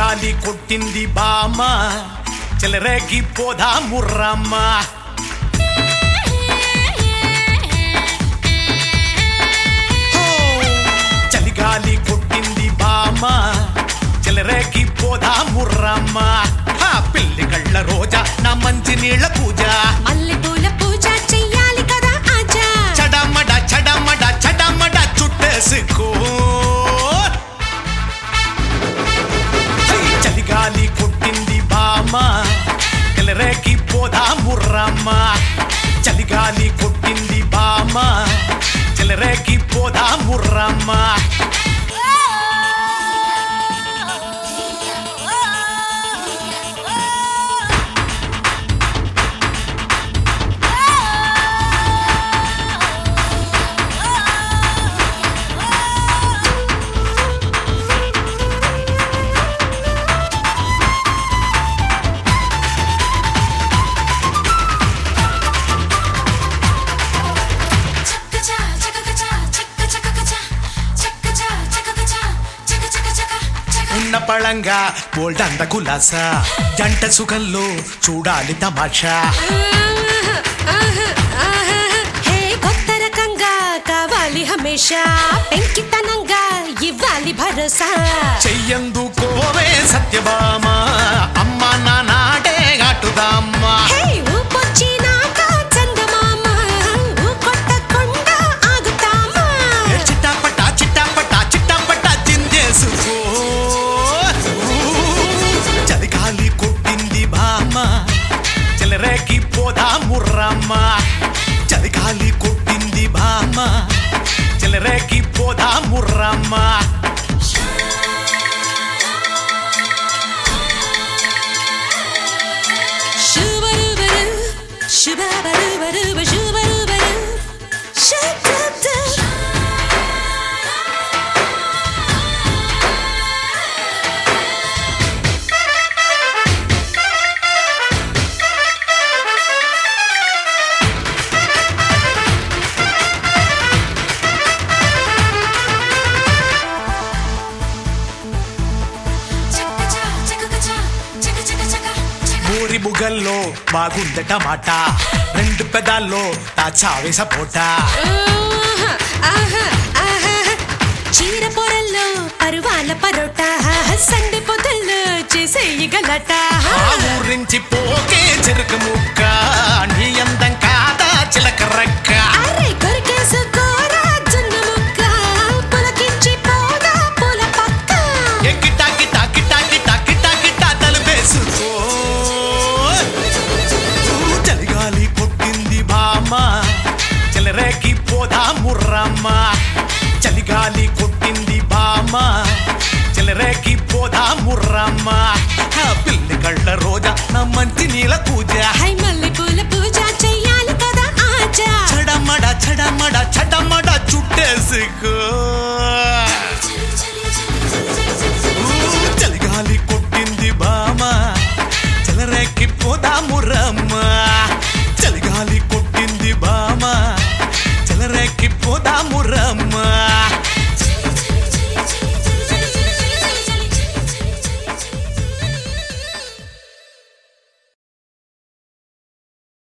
చలిగాలి కొట్టింది బామ చెలరేగి పోదా ముర్రమ్మ హో! చలిగాలి కొట్టింది బామ చెలరేగి పోదా ముర్రమ్మ హా, పిల్లి కళ్ళ రోజా నా మంచి నీళ్ళ పూజ మల్లెపూల పూజ చెయ్యాలి కదా ఆజా చడమడ చడమడ చడమడ చుట్టేసుకో హై, చలిగాలి కొట్టింది బామ తెలరేకి పోదా ముర్రమ్మ చలిగాలి కొట్టింది బామ చెలరేకి పోదా ముర్రమ్మ చక్కచా చకకచా చక్క చకకచా చక్కచా చకకచా చక చక చక చక ఉన్న పళంగా బోల్డంద కులాస జంట సుఖంలో చూడాలి తమాషా హే కొత్త రకంగా కావాలి హమేషా పెంకితనంగా ఇవ్వాలి భరోసా చెయ్యందుకోవే సత్యభామ అమ్మ నానాటే అటుదామ్మా హే ఊపొచ్చినాక చందమామ ఊకొట్టకుండా ఆగుతామా ఏ చిట్టాపట చిట్టాపట చిట్టాపట చిందేసుకో చలిగాలి కొట్టింది బామ్మ చెలరేకి పోదా ముర్రమ్మ చలిగాలి కొట్టింది బామ్మ చెలరేకి పోదా ముర్రమ్మ శుభరుబరు శుభబరుబరుబ శుభరుబరు శబ్ద చక్కచా చకకచా చక చక చక చక ఊరి బుగల్లో బాగుందట మాట రెండు పెదాల్లో తాచావే సపోటా ఆహా, ఆహా, ఆహా. చీర పొరల్లో పరువాల పరోటా సండి పొదల్లో చేసేయి గలట ఆ ఊరించి పోకే చెరుకు ముక్క నీ అందం కాదా చిలక రక్క అరే కొరికేసుకోరా జొన్న ముక్క పులకించి పోదా పూల పక్క ఏ గిటా గిటా గిటా గిటా గిటా గిటా తలుపేసుకో ఊ, చలిగాలి కొట్టింది బామ్మ చెలరేకి పోదా ముర్రమ్మ చలిగాలి కొట్టింది బామ్మ చెలరేకి పోదా ముర్రమ్మ ఆ పిల్లి కళ్ళ రోజా నా మంచి నీల పూజ హై మల్లె పూల పూజ చెయ్యాలి కదా ఆజా చడమడ చడమడ చడమడ చుట్టేసుకో ఊ, చలిగాలి కొట్టింది బామ చెలరేకి పోదా ముర్ర